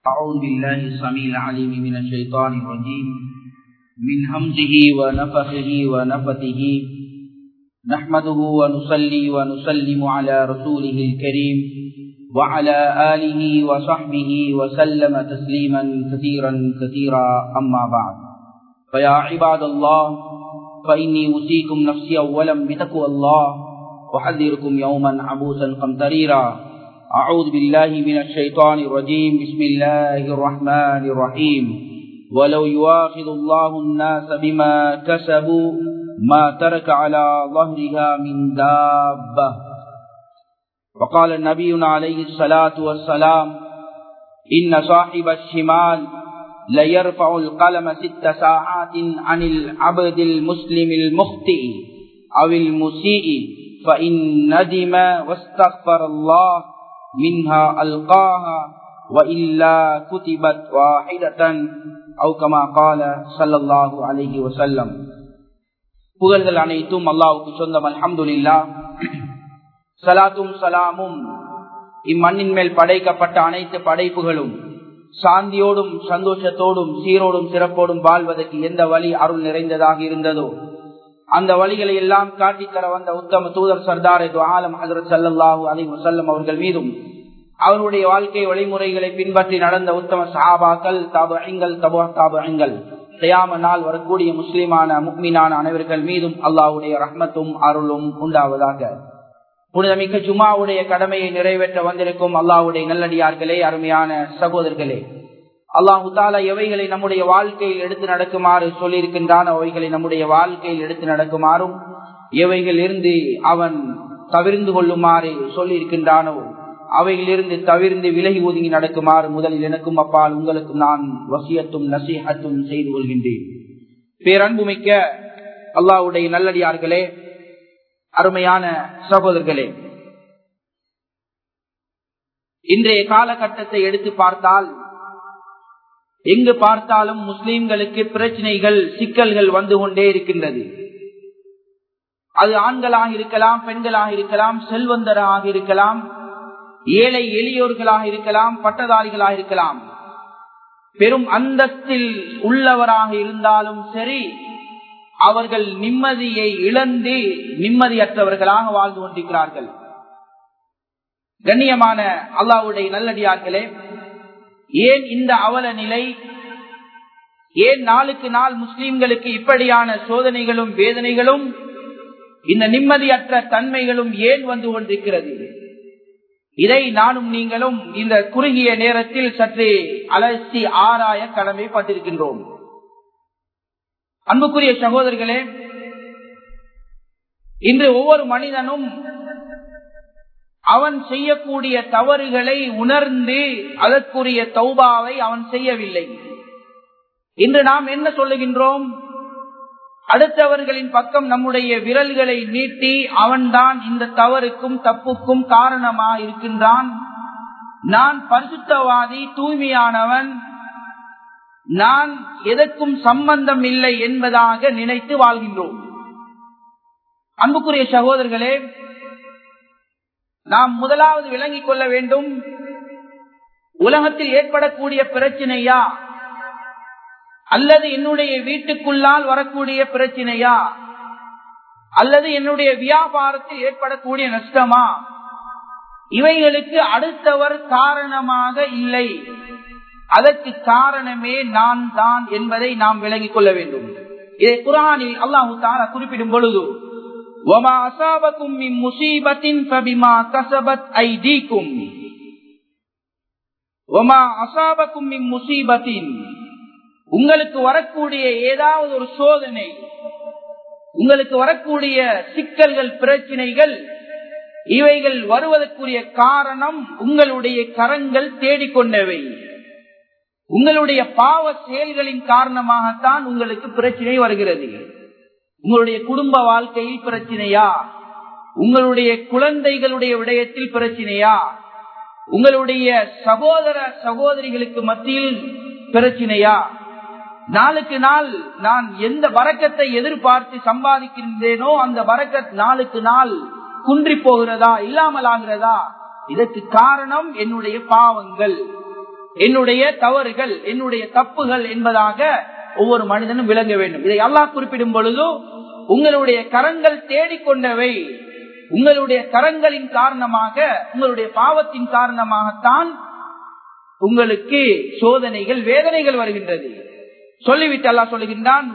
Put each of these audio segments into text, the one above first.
أعوذ بالله السميع العليم من الشيطان الرجيم من همزه ونفخه ونفثه نحمده ونصلي ونسلم على رسوله الكريم وعلى آله وصحبه وسلم تسليما كثيرا كثيرا أما بعد فيا عباد الله فإني أوصيكم نفسي أولا بتقوى الله وحذركم يوما عبوسا قمطريرا أعوذ بالله من الشيطان الرجيم بسم الله الرحمن الرحيم ولو يواخذ الله الناس بما كسبوا ما ترك على ظهرها من دابة وقال النبي عليه الصلاة والسلام إن صاحب الشمال ليرفع القلم ست ساعات عن العبد المسلم المخطئ أو المسيء فإن ندم واستغفر الله منها ألقاها وإلا كتبت واحدة أو كما قال صلى الله عليه وسلم புகழ்கள் அனைத்தும் அல்லாவுக்கு சொந்தம் அல்ஹம்துலில்லா சலாத்தும் சலாமும் இம்மண்ணின் மேல் படைக்கப்பட்ட அனைத்து படைப்புகளும் சாந்தியோடும் சந்தோஷத்தோடும் சீரோடும் சிறப்போடும் வாழ்வதற்கு எந்த வழி அருள் நிறைந்ததாக இருந்ததோ அந்த வழிகளை எல்லாம் காட்டித்தர வந்த உத்தம தூதர் சர்தார் ஆலம் ஹசரத் சல்லாஹூ அலி வசல்லம் அவர்கள் மீதும் அவருடைய வாழ்க்கை வழிமுறைகளை பின்பற்றி நடந்த உத்தம சஹாபாக்கள் தாபங்கள் தபா தாபங்கள் செய்யாம நாள் வரக்கூடிய முஸ்லிமான முக்மீனான அனைவர்கள் மீதும் அல்லாவுடைய ரஹ்மத்தும் அருளும் உண்டாவதாக புனிதமிக்க ஜுமாவுடைய கடமையை நிறைவேற்ற வந்திருக்கும் அல்லாவுடைய நல்லடியார்களே அருமையான சகோதரர்களே அல்லாஹு தாலா எவைகளை நம்முடைய வாழ்க்கையில் எடுத்து நடக்குமாறு சொல்லியிருக்கின்றான் அவைகளை நம்முடைய வாழ்க்கையில் எடுத்து நடக்குமாறும் எவைகள் இருந்து அவன் தவிர்ந்து கொள்ளுமாறு சொல்லியிருக்கின்றானோ அவைகளிலிருந்து தவிர்ந்து விலகி ஒதுங்கி நடக்குமாறு முதலில் எனக்கும் அப்பால் உங்களுக்கும் நான் வசியத்தும் நசீகத்தும் செய்து கொள்கின்றேன் பேரன்புமிக்க அல்லாவுடைய நல்லடியார்களே அருமையான சகோதரர்களே இன்றைய காலகட்டத்தை எடுத்து பார்த்தால் எங்கு பார்த்தாலும் முஸ்லிம்களுக்கு பிரச்சனைகள் சிக்கல்கள் வந்து கொண்டே இருக்கின்றது அது ஆண்களாக இருக்கலாம் பெண்களாக இருக்கலாம் செல்வந்தராக இருக்கலாம் ஏழை எளியோர்களாக இருக்கலாம் பட்டதாரிகளாக இருக்கலாம் பெரும் அந்தஸ்தில் உள்ளவராக இருந்தாலும் சரி அவர்கள் நிம்மதியை இழந்து நிம்மதியற்றவர்களாக வாழ்ந்து கொண்டிருக்கிறார்கள் கண்ணியமான அல்லாவுடைய நல்லடியார்களே ஏன் இந்த அவல நிலை ஏன் நாளுக்கு நாள் முஸ்லிம்களுக்கு இப்படியான சோதனைகளும் வேதனைகளும் இந்த நிம்மதியற்ற தன்மைகளும் ஏன் வந்து கொண்டிருக்கிறது இதை நானும் நீங்களும் இந்த குறுகிய நேரத்தில் சற்றே அலசி ஆராய கடமைப்பட்டிருக்கின்றோம் அன்புக்குரிய சகோதரர்களே இன்று ஒவ்வொரு மனிதனும் அவன் செய்யக்கூடிய தவறுகளை உணர்ந்து அதற்குரிய தௌபாவை அவன் செய்யவில்லை இன்று நாம் என்ன சொல்லுகின்றோம் அடுத்தவர்களின் பக்கம் நம்முடைய விரல்களை நீட்டி அவன்தான் இந்த தவறுக்கும் தப்புக்கும் காரணமாக இருக்கின்றான் நான் பரிசுத்தவாதி தூய்மையானவன் நான் எதற்கும் சம்பந்தம் இல்லை என்பதாக நினைத்து வாழ்கின்றோம் அன்புக்குரிய சகோதரர்களே நாம் முதலாவது விளங்கிக் கொள்ள வேண்டும் உலகத்தில் ஏற்படக்கூடிய பிரச்சனையா அல்லது என்னுடைய வீட்டுக்குள்ளால் வரக்கூடிய பிரச்சனையா அல்லது என்னுடைய வியாபாரத்தில் ஏற்படக்கூடிய நஷ்டமா இவைகளுக்கு அடுத்தவர் காரணமாக இல்லை அதற்கு காரணமே நான் தான் என்பதை நாம் விளங்கிக் கொள்ள வேண்டும் இதை குரானில் அல்லாஹு தாரா குறிப்பிடும் பொழுது உங்களுக்கு வரக்கூடிய ஏதாவது ஒரு சோதனை உங்களுக்கு வரக்கூடிய சிக்கல்கள் பிரச்சனைகள் இவைகள் வருவதற்குரிய காரணம் உங்களுடைய கரங்கள் தேடிக்கொண்டவை உங்களுடைய பாவ செயல்களின் காரணமாகத்தான் உங்களுக்கு பிரச்சனை வருகிறது உங்களுடைய குடும்ப வாழ்க்கையில் பிரச்சனையா உங்களுடைய குழந்தைகளுடைய விடயத்தில் பிரச்சனையா உங்களுடைய சகோதர சகோதரிகளுக்கு மத்தியில் பிரச்சனையா நாளுக்கு நாள் நான் எந்த வரக்கத்தை எதிர்பார்த்து சம்பாதிக்கின்றேனோ அந்த வரக்கத் நாளுக்கு நாள் குன்றி போகிறதா இல்லாமல் ஆகிறதா இதற்கு காரணம் என்னுடைய பாவங்கள் என்னுடைய தவறுகள் என்னுடைய தப்புகள் என்பதாக ஒவ்வொரு மனிதனும் விளங்க வேண்டும் இதை அல்லாஹ் குறிப்பிடும் பொழுது உங்களுடைய கரங்கள் தேடிக்கொண்டவை உங்களுடைய கரங்களின் காரணமாக உங்களுடைய பாவத்தின் காரணமாகத்தான் உங்களுக்கு சோதனைகள் வேதனைகள் வருகின்றது சொல்லிவிட்டு அல்லாஹ் சொல்லுகின்றான்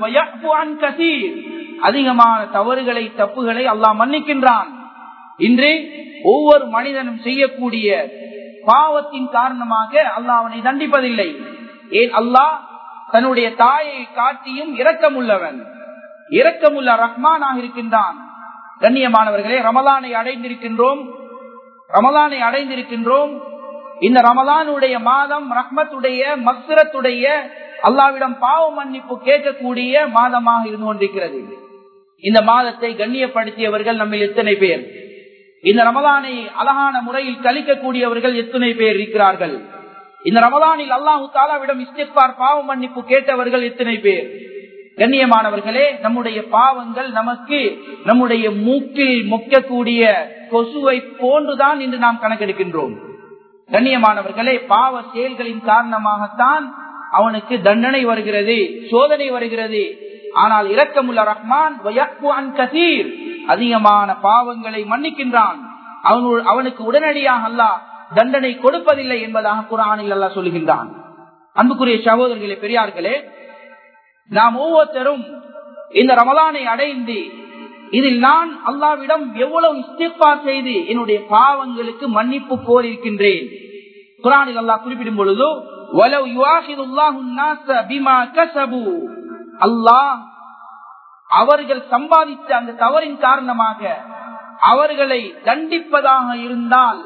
அதிகமான தவறுகளை தப்புகளை அல்லாஹ் மன்னிக்கின்றான் இன்று ஒவ்வொரு மனிதனும் செய்யக்கூடிய பாவத்தின் காரணமாக அல்லாஹ் அவனை தண்டிப்பதில்லை ஏன் அல்லாஹ் தன்னுடைய தாயை காட்டியும் இரக்கமுள்ளவன் இரக்கமுள்ள ரஹ்மானாக இருக்கின்றான் கண்ணியமானவர்களே ரமலானை அடைந்திருக்கின்றோம் ரமலானை அடைந்திருக்கின்றோம் இந்த ரமலானுடைய மாதம் ரஹ்மத்துடைய மக்சரத்துடைய அல்லாவிடம் பாவ மன்னிப்பு கேட்கக்கூடிய மாதமாக இருந்து கொண்டிருக்கிறது இந்த மாதத்தை கண்ணியப்படுத்தியவர்கள் நம்ம எத்தனை பேர் இந்த ரமலானை அழகான முறையில் கழிக்கக்கூடியவர்கள் எத்தனை பேர் இருக்கிறார்கள் இந்த ரமலானில் அல்லாஹு தாலாவிடம் இஸ்திஃபார் பாவ மன்னிப்பு கேட்டவர்கள் எத்தனை பேர் கண்ணியமானவர்களே நம்முடைய பாவங்கள் நமக்கு நம்முடைய மூக்கில் மொக்கக்கூடிய கொசுவை போன்றுதான் இன்று நாம் கணக்கெடுக்கின்றோம் கண்ணியமானவர்களே பாவ செயல்களின் காரணமாகத்தான் அவனுக்கு தண்டனை வருகிறது சோதனை வருகிறது ஆனால் இரக்கமுள்ள ரஹ்மான் கசீர் அதிகமான பாவங்களை மன்னிக்கின்றான் அவனுக்கு உடனடியாக அல்லாஹ் தண்டனை கொடுப்பதில்லை என்பதாக குரானில் அல்லா சொல்லுகின்றான் அன்புக்குரிய சகோதரர்களே பெரியார்களே நாம் ஒவ்வொருத்தரும் இந்த ரமலானை அடைந்து இதில் நான் அல்லாவிடம் எவ்வளவு இஸ்திஃபார் செய்து என்னுடைய பாவங்களுக்கு மன்னிப்பு கோரிருக்கின்றேன் குரானில் அல்லாஹ் குறிப்பிடும் பொழுது அல்லாஹ் அவர்கள் சம்பாதித்த அந்த தவறின் காரணமாக அவர்களை தண்டிப்பதாக இருந்தால்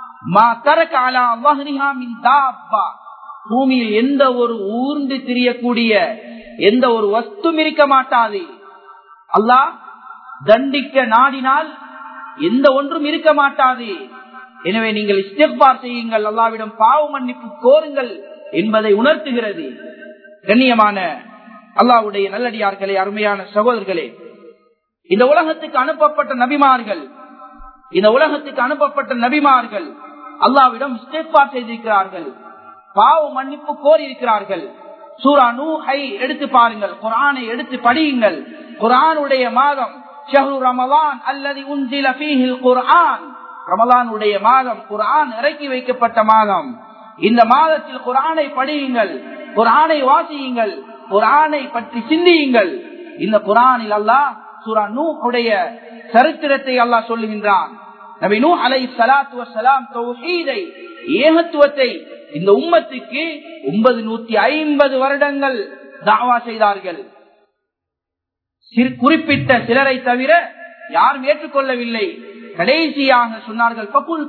பூமியில் எந்த ஒரு ஊர்ந்து திரியக்கூடிய எந்த ஒரு வஸ்தும் இருக்க மாட்டாது அல்லாஹ் தண்டிக்க நாடினால் எந்த ஒன்றும் இருக்க மாட்டாது எனவே நீங்கள் இஸ்டெப்பார் செய்யுங்கள் அல்லாவிடம் பாவ மன்னிப்பு கோருங்கள் என்பதை உணர்த்துகிறது கண்ணியமான அல்லாவுடைய நல்லடியார்களே அருமையான சகோதரர்களே இந்த உலகத்துக்கு அனுப்பப்பட்ட நபிமார்கள் இந்த உலகத்துக்கு அனுப்பப்பட்ட நபிமார்கள் அல்லாவிடம் இஸ்டெப்பார் செய்திருக்கிறார்கள் பாவ மன்னிப்பு கோரியிருக்கிறார்கள் சூரா நூஹை எடுத்து பாருங்கள் குரானை எடுத்து படியுங்கள் குரானுடைய மாதம் ஷஹரு ரமலான் அல்லது உஞ்சில ஃபீஹில் குர்ஆன் ரமலானுடைய மாதம் குர்ஆன் இறக்கி வைக்கப்பட்ட மாதம் இந்த மாதத்தில் குர்ஆனை படியுங்கள் குர்ஆனை வாசியுங்கள் குர்ஆனை பற்றி சிந்தியுங்கள் இந்த குர்ஆனில் அல்லாஹ் சூரா நூஹுடைய சரித்திரத்தை அல்லாஹ் சொல்லுகின்றான் நபி நூ அலை சலாத்து வசலாம் தௌஹீதை ஏகத்துவத்தை இந்த உம்மத்துக்கு ஒன்பது நூத்தி ஐம்பது வருடங்கள் தாவா செய்தார்கள் குறிப்பிட்ட சிலரை தவிர யாரும் ஏற்றுக்கொள்ளவில்லை கடைசியாக சொன்னார்கள்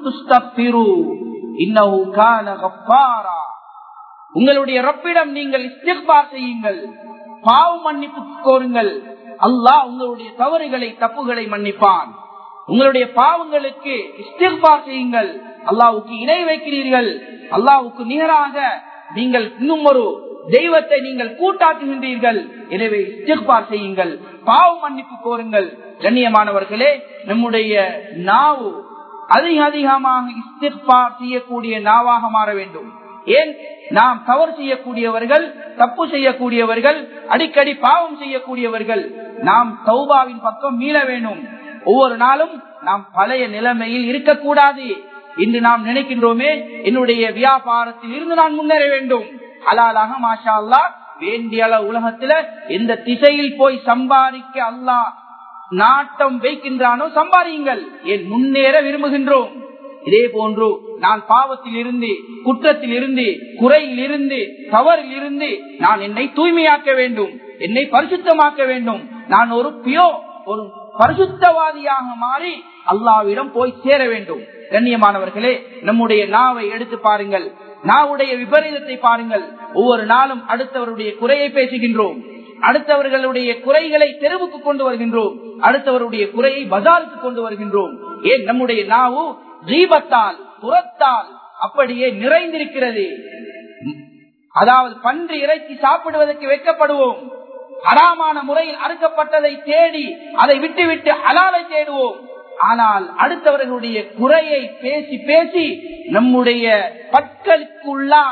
உங்களுடைய ரப்பிடம் நீங்கள் இஸ்திஃபார் செய்யுங்கள் பாவ மன்னிப்பு கோருங்கள் அல்லாஹ் உங்களுடைய தவறுகளை தப்புகளை மன்னிப்பான் உங்களுடைய பாவங்களுக்கு இஸ்திஃபார் செய்யுங்கள் அல்லாவுக்கு இணை வைக்கிறீர்கள் அல்லாவுக்கு நிகராக நீங்கள் இன்னும் ஒரு தெய்வத்தை நீங்கள் கூட்டாக்குகின்றீர்கள் எனவே இஸ்திஃபார் செய்யுங்கள் பாவ மன்னிப்பு கோருங்கள் கண்ணியமானவர்களே நம்முடைய நாவு அதிக அதிகமாக இஸ்திஃபார் செய்யக்கூடிய நாவாக மாற வேண்டும் ஏன் நாம் தவறு செய்யக்கூடியவர்கள் தப்பு செய்யக்கூடியவர்கள் அடிக்கடி பாவம் செய்யக்கூடியவர்கள் நாம் தௌபாவின் பக்கம் மீள வேண்டும் ஒவ்வொரு நாளும் நாம் பழைய நிலைமையில் இருக்கக்கூடாது இன்று நாம் நினைக்கின்றோமே என்னுடைய வியாபாரத்தில் இருந்து நான் முன்னேற வேண்டும் ஹலாலாக மாஷா அல்லா வேண்டிய அளவு உலகத்துல எந்த திசையில் போய் சம்பாதிக்க அல்லாஹ் நாட்டம் வைக்கின்றானோ சம்பாதியுங்கள் என் முன்னேற விரும்புகின்றோம் இதே போன்று நான் பாவத்தில் இருந்து குற்றத்தில் இருந்து குறையில் இருந்து தவறில் இருந்து நான் என்னை தூய்மையாக்க வேண்டும் என்னை பரிசுத்தமாக்க வேண்டும் நான் ஒரு பியோ ஒரு பரிசுத்தவாதியாக மாறி அல்லாவிடம் போய் சேர வேண்டும் கண்ணியமானவர்களே நம்முடைய நாவை எடுத்து பாருங்கள் நாவுடைய விபரீதத்தை பாருங்கள் ஒவ்வொரு நாளும் அடுத்தவருடைய குறையை பேசுகின்றோம் அடுத்தவர்களுடைய குறைகளை தெருவுக்கு கொண்டு வருகின்றோம் அடுத்தவருடைய குறையை பஜாருக்கு கொண்டு வருகின்றோம் ஏன் நம்முடைய நாவு ஜீபத்தால் புறத்தால் அப்படியே நிறைந்திருக்கிறது அதாவது பன்றி இறைச்சி சாப்பிடுவதற்கு வைக்கப்படுவோம் அறாமான முறையில் அறுக்கப்பட்டதை தேடி அதை விட்டுவிட்டு அலாலை தேடுவோம் ஆனால் அடுத்தவர்களுடைய குறையை பேசி பேசி நம்முடைய பற்களுக்குள்ளால்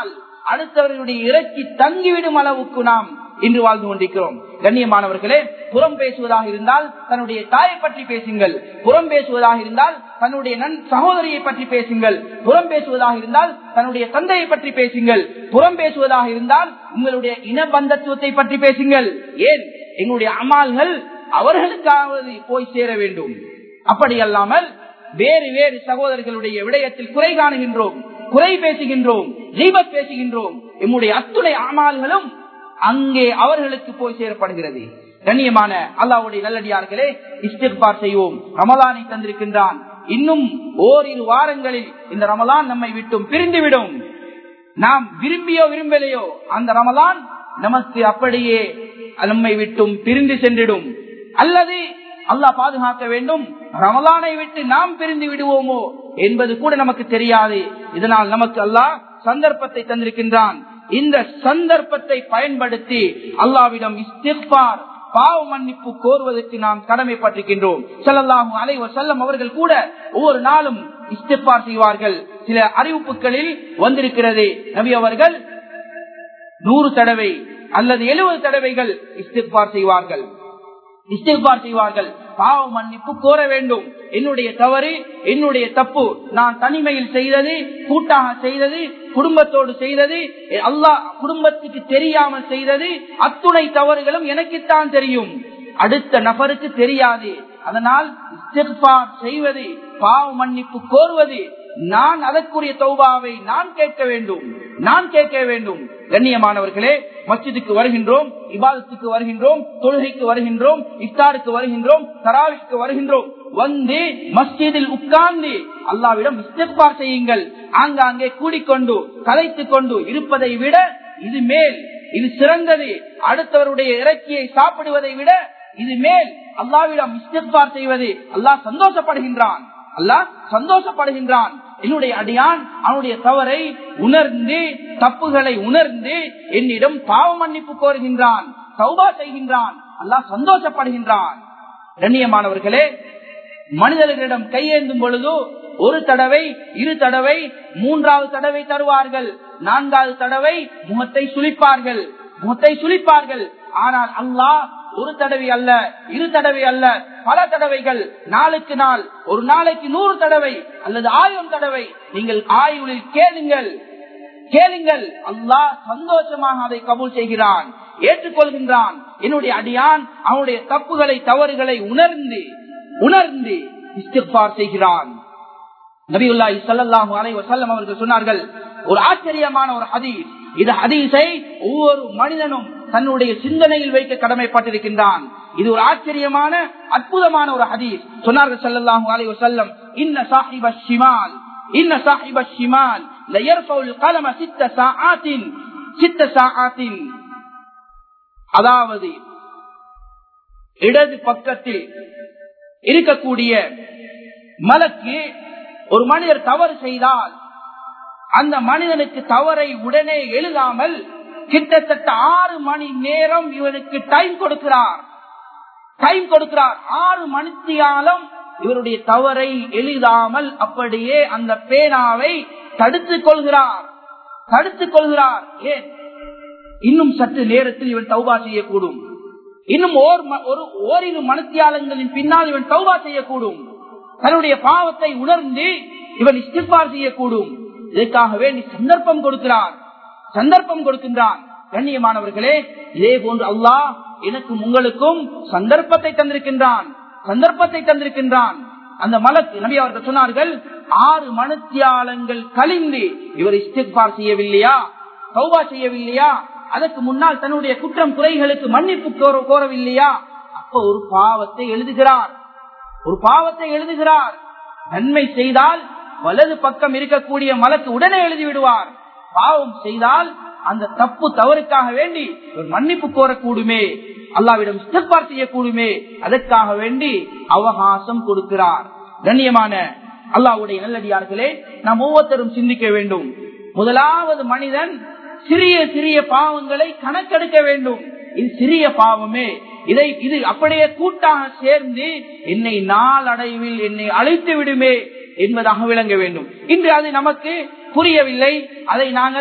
அடுத்தவர்களுடைய இறைச்சி தங்கிவிடும் அளவுக்கு நாம் இன்று வாழ்ந்து கொண்டிருக்கிறோம் கண்ணியமானவர்களே புறம் பேசுவதாக இருந்தால் தன்னுடைய தாயை பற்றி பேசுங்கள் புறம் பேசுவதாக இருந்தால் தன்னுடைய நன் சகோதரியை பற்றி பேசுங்கள் புறம் பேசுவதாக இருந்தால் தன்னுடைய தந்தையை பற்றி பேசுங்கள் புறம் பேசுவதாக இருந்தால் உங்களுடைய இன பந்தத்துவத்தை பற்றி பேசுங்கள் ஏன் எங்களுடைய அமால்கள் அவர்களுக்காவது போய் சேர வேண்டும் அப்படி அல்லாமல் வேறு வேறு சகோதரர்களுடைய விடயத்தில் குறை காணுகின்றோம் குறை பேசுகின்றோம் ஜீவத் பேசுகின்றோம் எம்முடைய அத்துணை அமால்களும் அங்கே அவர்களுக்கு போய் சேரப்படுகிறது கண்ணியமான அல்லாவுடைய நல்லடியார்களே இஸ்திர்பார் செய்வோம் ரமலானை தந்திருக்கின்றான் இன்னும் ஓரிரு வாரங்களில் இந்த ரமலான் நம்மை விட்டும் பிரிந்துவிடும் நாம் விரும்பியோ விரும்பலையோ அந்த ரமலான் நமக்கு அப்படியே நம்மை விட்டும் பிரிந்து சென்றிடும் அல்லது அல்லாஹ் பாதுகாக்க வேண்டும் ரமலானை விட்டு நாம் பிரிந்து விடுவோமோ என்பது கூட நமக்கு தெரியாது இதனால் நமக்கு அல்லாஹ் சந்தர்ப்பத்தை தந்திருக்கின்றான் இந்த சந்தர்ப்பத்தை பயன்படுத்தி அல்லாவிடம் இஸ்திஃபார் பாவ மன்னிப்பு கோருவதற்கு நாம் கடமைப்பட்டிருக்கின்றோம் செல்லல்லாகும் அலைவர் செல்லம் அவர்கள் கூட ஒவ்வொரு நாளும் இஸ்திஃபார் செய்வார்கள் சில அறிவிப்புகளில் வந்திருக்கிறது நபி அவர்கள் நூறு தடவை அல்லது எழுபது தடவைகள் இஸ்திஃபார் செய்வார்கள் இஸ்திஃபார் செய்வார்கள் பாவ மன்னிப்பு கோர வேண்டும் என்னுடைய தவறு என்னுடைய தப்பு நான் தனிமையில் செய்தது கூட்டாக செய்தது குடும்பத்தோடு செய்தது அல்லாஹ் குடும்பத்துக்கு தெரியாமல் செய்தது அத்துணை தவறுகளும் எனக்குத்தான் தெரியும் அடுத்த நபருக்கு தெரியாது அதனால் செய்வது பாவ மன்னிப்பு கோருவது நான் அதற்குரிய தௌபாவை நான் கேட்க வேண்டும் நான் கேட்க வேண்டும் கண்ணியமானவர்களே மஸ்ஜிதுக்கு வருகின்றோம் இபாதத்துக்கு வருகின்றோம் தொழுகைக்கு வருகின்றோம் இஃப்தாருக்கு வருகின்றோம் தராவிற்கு வருகின்றோம் வந்து மஸ்ஜிதில் உட்கார்ந்து அல்லாவிடம் இஸ்திஃபார் செய்யுங்கள் ஆங்காங்கே கூடிக்கொண்டு கலைத்துக் கொண்டு இருப்பதை விட இது மேல் இது சிறந்தது அடுத்தவருடைய இறைச்சியை சாப்பிடுவதை விட இது மேல் அல்லாவிடம் இஸ்திஃபார் செய்வது அல்லாஹ் சந்தோஷப்படுகின்றான் அல்லாஹ் சந்தோஷப்படுகின்றான் என்னுடைய அடியான் அவனுடைய தவறை உணர்ந்து தப்புகளை உணர்ந்து என்னிடம் பாவ மன்னிப்பு கோருகின்றான் சௌபா செய்கின்றான் அல்லாஹ் சந்தோஷப்படுகின்றான் கண்ணியமானவர்களே மனிதர்களிடம் கையேந்தும் பொழுது ஒரு தடவை இரு தடவை மூன்றாவது தடவை தருவார்கள் நான்காவது தடவை முகத்தை சுழிப்பார்கள் முகத்தை சுழிப்பார்கள் ஆனால் அல்லாஹ் ஒரு தடவை அல்ல இரு தடவை அல்ல பல தடவைகள் நாளுக்கு நாள் ஒரு நாளைக்கு நூறு தடவை அல்லது ஆயிரம் தடவை நீங்கள் ஆயுளில் கேளுங்கள் கேளுங்கள் அல்லாஹ் சந்தோஷமாக அதை கபூல் செய்கிறான் ஏற்றுக்கொள்கின்றான் என்னுடைய அடியான் அவனுடைய தப்புகளை தவறுகளை உணர்ந்து உணர்ந்து இஸ்திஃபார் செய்கிறான் நபியுல்லாஹி ஸல்லல்லாஹு அலைஹி வஸல்லம் அவர்கள் சொன்னார்கள் ஒரு ஆச்சரியமான ஒரு ஹதீஸ் இது ஹதீஸை ஒவ்வொரு மனிதனும் தன்னுடைய சிந்தனையில் வைக்க கடமைப்பட்டிருக்கின்றான் இது ஒரு ஆச்சரியமான அற்புதமான ஒரு ஹதீஸ் சொன்னார்கள் ஸல்லல்லாஹு அலைஹி வஸல்லம் இன்ன சாஹிப ஷிமால் இன்ன சாஹிப ஷிமால் லயர்ஃபுல் கலம சித்த சாஆத்தின் சித்த சாஆத்தின் அதாவது இடது பக்கத்தில் இருக்கக்கூடிய மலக்கு ஒரு மனிதர் தவறு செய்தால் அந்த மனிதனுக்கு தவறை உடனே எழுதாமல் கிட்டத்தட்ட ஆறு மணி நேரம் இவருக்கு டைம் கொடுக்கிறார் டைம் கொடுக்கிறார் ஆறு மணித்தியாலம் இவருடைய தவறை எழுதாமல் அப்படியே அந்த பேனாவை தடுத்துக் கொள்கிறார் தடுத்துக் கொள்கிறார் ஏன் இன்னும் சற்று நேரத்தில் இவன் தௌபா செய்யக்கூடும் இன்னும் ஓர் ஒரு ஓரிரு மனத்தியாளங்களின் பின்னால் இவன் தௌபா செய்யக்கூடும் தன்னுடைய பாவத்தை உணர்ந்து இவன் இஸ்திஃபார் செய்யக்கூடும் இதற்காக வேண்டி சந்தர்ப்பம் கொடுக்கிறார் சந்தர்ப்பம் கொடுக்கின்றான் கண்ணியமானவர்களே இதே போன்று அல்லாஹ் எனக்கும் உங்களுக்கும் சந்தர்ப்பத்தை தந்திருக்கின்றான் சந்தர்ப்பத்தை தந்திருக்கின்றான் அந்த மலக்கு நபி அவர்கள் சொன்னார்கள் ஆறு மனத்தியாளங்கள் கழிந்து இவர் இஸ்திஃபார் செய்யவில்லையா சௌபா செய்யவில்லையா அதற்கு முன்னால் தன்னுடைய குற்றம் குறைகளுக்கு மன்னிப்பு கோரவில்லையா அப்ப ஒரு பாவத்தை எழுதுகிறார் ஒரு பாவத்தை எழுதுகிறார் நன்மை செய்தால் வலது பக்கம் இருக்கக்கூடிய மலக்கு உடனே எழுதி விடுவார் பாவம் செய்தால் அந்த தப்பு தவறுக்காக வேண்டி ஒரு மன்னிப்பு கோரக்கூடுமே அல்லாவிடம் இஸ்திஃபார் செய்யக்கூடுமே அதற்காக வேண்டி அவகாசம் கொடுக்கிறார் கண்ணியமான அல்லாவுடைய நல்லடியார்களே நாம் ஒவ்வொருத்தரும் சிந்திக்க வேண்டும் முதலாவது மனிதன் சிறிய சிறிய பாவங்களை கணக்கெடுக்க வேண்டும் இது சிறிய பாவமே இதை இது அப்படியே கூட்டாக சேர்ந்து என்னை நாளடைவில் என்னை அழைத்து விடுமே என்பதாக விளங்க வேண்டும் இன்று அது நமக்கு புரியவில்லை அதை நாங்கள்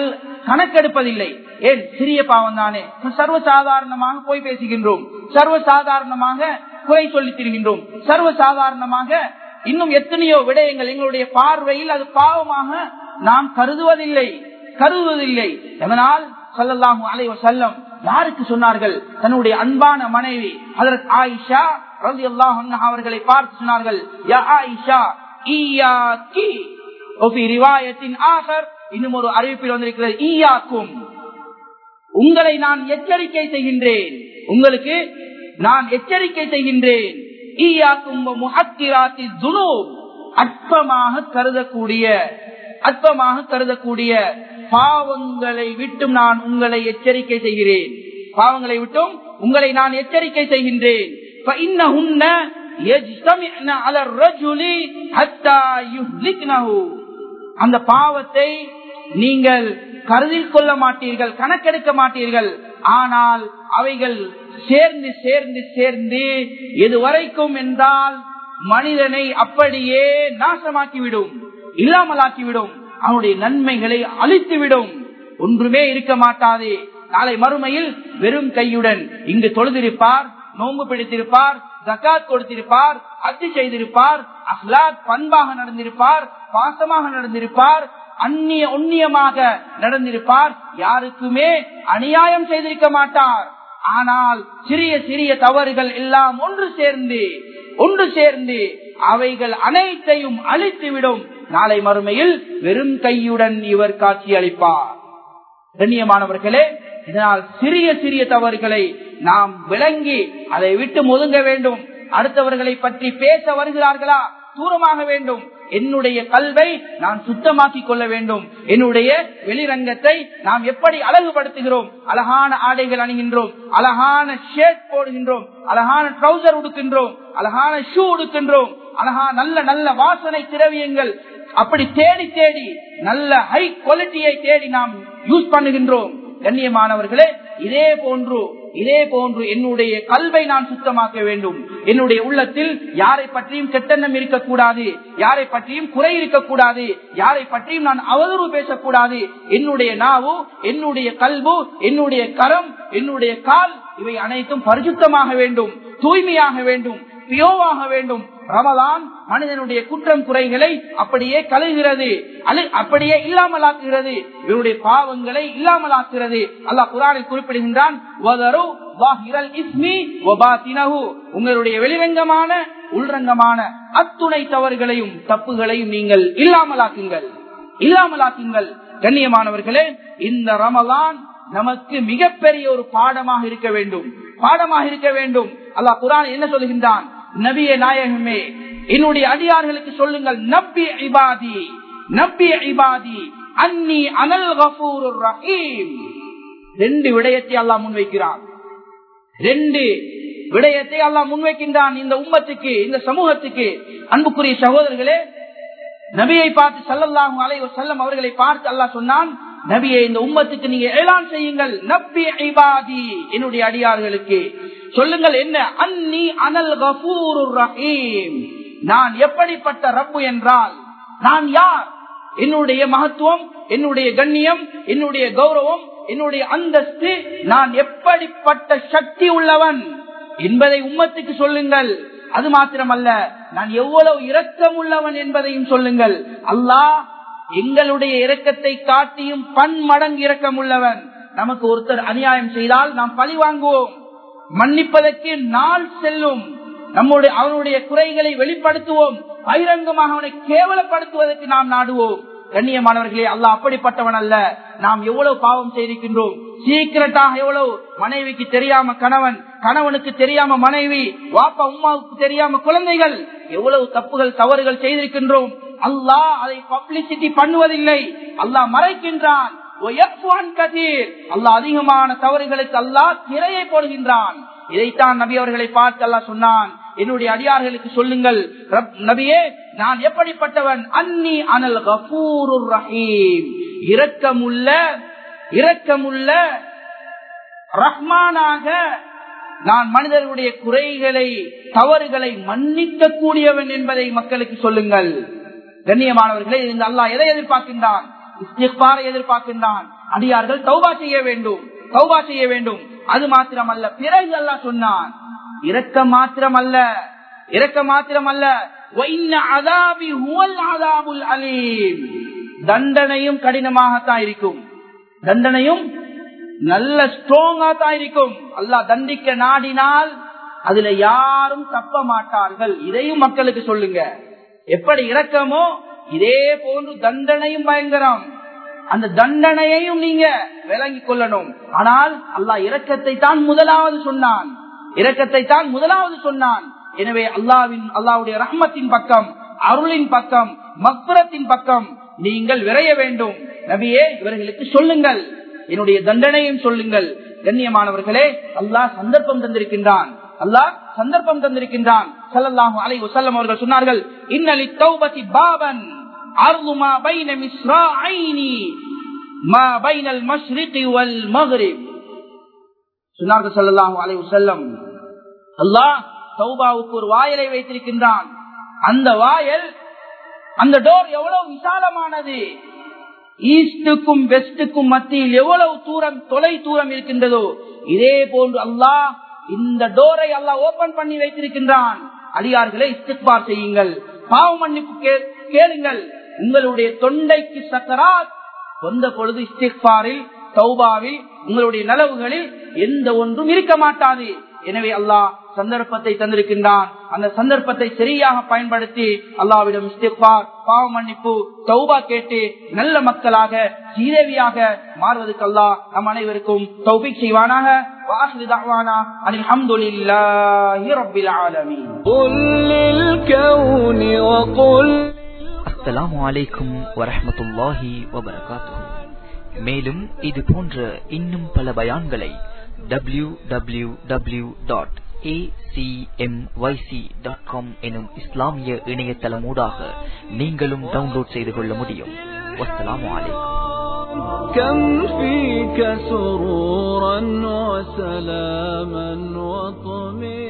கணக்கெடுப்பதில்லை ஏன் சிறிய பாவம் தானே சர்வசாதாரணமாக போய் பேசுகின்றோம் சர்வசாதாரணமாக குறை சொல்லி திரிகின்றோம் சர்வசாதாரணமாக இன்னும் எத்தனையோ விடயங்கள் எங்களுடைய பார்வையில் அது பாவமாக நாம் கருதுவதில்லை கருதுவதில்லை அதனால் சொல்லலாம் அலைவ செல்லம் யாருக்கு சொன்னார்கள் தன்னுடைய அன்பான மனைவி அதற்கு ஆயிஷா ரவி அல்லாஹ் அவர்களை பார்த்து சொன்னார்கள் யா ஆயிஷா ஈயாக்கி ரிவாயத்தின் ஆகர் இன்னும் ஒரு அறிவிப்பில் வந்திருக்கிறது ஈயாக்கும் உங்களை நான் எச்சரிக்கை செய்கின்றேன் உங்களுக்கு நான் எச்சரிக்கை செய்கின்றேன் ஈயாக்கும் முஹத்திராத்தி துனு அற்பமாக கருதக்கூடிய அற்பமாக கருதக்கூடிய பாவங்களை விட்டும் நான் உங்களை எச்சரிக்கை செய்கிறேன் பாவங்களை விட்டும் உங்களை நான் எச்சரிக்கை செய்கின்றேன் அந்த பாவத்தை நீங்கள் கருதில் கொள்ள மாட்டீர்கள் கணக்கெடுக்க மாட்டீர்கள் ஆனால் அவைகள் சேர்ந்து சேர்ந்து சேர்ந்து எதுவரைக்கும் என்றால் மனிதனை அப்படியே நாசமாக்கிவிடும் இல்லாமலாக்கிவிடும் அவனுடைய நன்மைகளை அழித்துவிடும் ஒன்றுமே இருக்க மாட்டாதே நாளை மறுமையில் வெறும் கையுடன் இங்கு தொழுதிருப்பார் நோன்பு பிடித்திருப்பார் ஜக்காத் கொடுத்திருப்பார் அச்சு செய்திருப்பார் அஹ்லாத் பண்பாக நடந்திருப்பார் பாசமாக நடந்திருப்பார் அந்நிய உன்னியமாக நடந்திருப்பார் யாருக்குமே அநியாயம் செய்திருக்க மாட்டார் ஆனால் சிறிய சிறிய தவறுகள் எல்லாம் ஒன்று சேர்ந்து ஒன்று சேர்ந்து அவைகள் அனைத்தையும் அழித்துவிடும் நாளை மறுமையில் வெறும் கையுடன் இவர் காட்சி அளிப்பார் கண்ணியமானவர்களே இதனால் சிறிய சிறிய தவறுகளை நாம் விளங்கி அதை விட்டு ஒதுங்க வேண்டும் அடுத்தவர்களை பற்றி பேச வருகிறார்களா தூரமாக வேண்டும் என்னுடைய கல்வை நான் சுத்தமாக்கிக் கொள்ள வேண்டும் என்னுடைய வெளிரங்கத்தை நாம் எப்படி அழகுபடுத்துகிறோம் அழகான ஆடைகள் அணிகின்றோம் அழகான ஷேர்ட் போடுகின்றோம் அழகான ட்ரௌசர் உடுக்கின்றோம் அழகான ஷூ உடுக்கின்றோம் அழகா நல்ல நல்ல வாசனை திரவியங்கள் அப்படி தேடி தேடி நல்ல ஹை குவாலிட்டியை தேடி நாம் யூஸ் பண்ணுகின்றோம் கண்ணியமானவர்களே இதே போன்று இதே போன்று என்னுடைய கல்வை நான் சுத்தமாக்க வேண்டும் என்னுடைய உள்ளத்தில் யாரை பற்றியும் கெட்டெண்ணம் இருக்கக்கூடாது யாரை பற்றியும் குறை இருக்கக்கூடாது யாரை பற்றியும் நான் அவதூறு பேசக்கூடாது என்னுடைய நாவு என்னுடைய கல்வு என்னுடைய கரம் என்னுடைய கால் இவை அனைத்தும் பரிசுத்தமாக வேண்டும் தூய்மையாக வேண்டும் பியோவாக வேண்டும் ரமதான் மனிதனுடைய குற்றம் குறைகளை அப்படியே கலைகிறது அப்படியே இல்லாமலாக்குகிறது இவருடைய பாவங்களை இல்லாமலாக்குகிறது அல்லாஹ் குரானில் குறிப்பிடுகின்றான் உங்களுடைய வெளிரங்கமான உள்ரங்கமான அத்துணை தவறுகளையும் தப்புகளையும் நீங்கள் இல்லாமலாக்குங்கள் இல்லாமலாக்குங்கள் கண்ணியமானவர்களே இந்த ரமலான் நமக்கு மிகப்பெரிய ஒரு பாடமாக இருக்க வேண்டும் பாடமாக இருக்க வேண்டும் அல்லாஹ் குரான் என்ன சொல்கின்றான் நபிய நாயகமே என்னுடைய அடியார்களுக்கு சொல்லுங்கள் நப்பி இபாதி நப்பி இபாதி அன்னி அனல் கபூர் ரஹீம் ரெண்டு விடயத்தை அல்லாஹ் முன்வைக்கிறான் ரெண்டு விடயத்தை அல்லாஹ் முன்வைக்கின்றான் இந்த உம்மத்துக்கு இந்த சமூகத்துக்கு அன்புக்குரிய சகோதரர்களே நபியை பார்த்து சல்லல்லாஹு அலைவ செல்லம் அவர்களை பார்த்து அல்லாஹ் சொன்னான் நபியை இந்த உம்மத்துக்கு நீங்க ஏலான் செய்யுங்கள் நப்பி ஐபாதி என்னுடைய அடியார்களுக்கு சொல்லுங்கள் என்ன அன்னி அனல் கபூர் ரஹீம் நான் எப்படிப்பட்ட ரப்பு என்றால் நான் யார் என்னுடைய மகத்துவம் என்னுடைய கண்ணியம் என்னுடைய கௌரவம் என்னுடைய அந்தஸ்து நான் எப்படிப்பட்ட சக்தி உள்ளவன் என்பதை உம்மத்துக்கு சொல்லுங்கள் அது மாத்திரமல்ல நான் எவ்வளவு இரக்கம் உள்ளவன் என்பதையும் சொல்லுங்கள் அல்லாஹ் எங்களுடைய இரக்கத்தை காட்டியும் பன்மடங்கு இரக்கம் உள்ளவன் நமக்கு ஒருத்தர் அநியாயம் செய்தால் நாம் பழி வாங்குவோம் மன்னிப்பதற்கு நாள் செல்லும் நம்முடைய அவனுடைய குறைகளை வெளிப்படுத்துவோம் பகிரங்கமாக அவனை கேவலப்படுத்துவதற்கு நாம் நாடுவோம் கண்ணியமானவர்களே அல்லாஹ் அப்படிப்பட்டவன் அல்ல நாம் எவ்வளவு பாவம் செய்திருக்கின்றோம் சீக்கிரட்டாக எவ்வளவு மனைவிக்கு தெரியாம கணவன் கணவனுக்கு தெரியாம மனைவி வாப்பா உமாவுக்கு தெரியாம குழந்தைகள் எவ்வளவு தப்புகள் தவறுகள் செய்திருக்கின்றோம் அல்லாஹ் அதை பப்ளிசிட்டி பண்ணுவதில்லை அல்லாஹ் மறைக்கின்றான் அல்லாஹ் அதிகமான தவறுகளுக்கு அல்லாஹ் திரையை போடுகின்றான் இதைத்தான் நபி அவர்களை பார்த்து அல்லாஹ் சொன்னான் என்னுடைய அடியார்களுக்கு சொல்லுங்கள் நபியே நான் எப்படிப்பட்டவன் அன்னி அனல் கபூர் ரஹீம் இரக்கமுள்ள இரக்கமுள்ள ரஹ்மானாக நான் மனிதர்களுடைய குறைகளை தவறுகளை மன்னிக்க கூடியவன் என்பதை மக்களுக்கு சொல்லுங்கள் கண்ணியமானவர்களே இந்த அல்லாஹ் எதை எதிர்பார்க்கின்றான் இஸ்திஃபாரை எதிர்பார்க்கின்றான் அடியார்கள் தௌபா செய்ய வேண்டும் தௌபா செய்ய வேண்டும் அது மாத்திரமல்ல பிறகு அல்லாஹ் சொன்னான் இரக்க மாத்திரமல்ல இரக்க மாத்திரமல்ல وَإِنَّ عَذَابِي هُوَ الْعَذَابُ الْأَلِيمُ தண்டனையும் கடினமாகத்தான் இருக்கும் தண்டனையும் நல்ல ஸ்ட்ராங்கா தான் இருக்கும் அல்லாஹ் தண்டிக்க நாடினால் அதுல யாரும் தப்ப மாட்டார்கள் இதையும் மக்களுக்கு சொல்லுங்க எப்படி இரக்கமோ இதே போன்று தண்டனையும் பயங்கரம் அந்த தண்டனையையும் நீங்க விளங்கிக் கொள்ளணும் ஆனால் அல்லாஹ் இரக்கத்தை தான் முதலாவது சொன்னான் இரக்கத்தை தான் முதலாவது சொன்னான் எனவே அல்லாவின் அல்லாவுடைய ரஹ்மத்தின் பக்கம் அருளின் பக்கம் மக்புரத்தின் பக்கம் நீங்கள் விரைய வேண்டும் நபியே இவர்களுக்கு சொல்லுங்கள் என்னுடைய தண்டனையும் சொல்லுங்கள் கண்ணியமானவர்களே அல்லாஹ் சந்தர்ப்பம் தந்திருக்கின்றான் அல்லாஹ் சந்தர்ப்பம் தந்திருக்கின்றான் சல்லல்லாஹு அலைஹி வஸல்லம் அவர்கள் சொன்னார்கள் இன்னலி தௌபதி பாபன் அர்து மா பைன மிஸ்ராஐனி மா பைனல் மஷ்ரிகி வல் மக்ரிப் சொன்னார்கள் சல்லல்லாஹு அலைஹி வஸல்லம் அல்லாஹ் தௌபாவுக்கு ஒரு வாயலை வைத்திருக்கின்றான் அந்த வாயல் அந்த டோர் எவ்வளவு விசாலமானது ஈஸ்டுக்கும் வெஸ்டுக்கும் மத்தியில் எவ்வளவு தூரம் தொலை தூரம் இருக்கின்றதோ இதே போன்று அல்லாஹ் இந்த டோரை அல்லாஹ் ஓபன் பண்ணி வைத்திருக்கின்றான் அடியார்களை இஸ்திக்பார் செய்யுங்கள் பாவ மன்னிப்பு கே- கேளுங்கள் உங்களுடைய தொண்டைக்கு சக்கராத் வந்த பொழுது இஸ்திக்பாரில் தௌபாவில் உங்களுடைய நலவுகளில் எந்த ஒன்றும் இருக்க மாட்டாது எனவே அல்லாஹ் சந்தர்ப்பத்தை தந்திருக்கின்றான் அந்த சந்தர்ப்பத்தை சரியாக பயன்படுத்தி அல்லாவிடம் இஸ்திக்பார் பாவ மன்னிப்பு தௌபா கேட்டு நல்ல மக்களாக சீதேவியாக மாறுவதற்கு அல்லாஹ் நம் அனைவருக்கும் தௌபிக் செய்வானாக வாஹிரு தஅவானா அனில் ஹம்துலில்லாஹி ரப்பில் ஆலமீன் قل للكون وقل அஸ்ஸலாமு அலைக்கும் வரஹ்மத்துல்லாஹி வபரகாத்துஹு மேலும் இது போன்ற இன்னும் பல பயான்களை டபிள்யூ டபிள்யூ டபிள்யூ டாட் எனும் இஸ்லாமிய இணையதளமூடாக நீங்களும் டவுன்லோட் செய்து கொள்ள முடியும் வஸ்ஸலாமு அலைக்கும் كم فيك سرورا وسلاما وطمئنا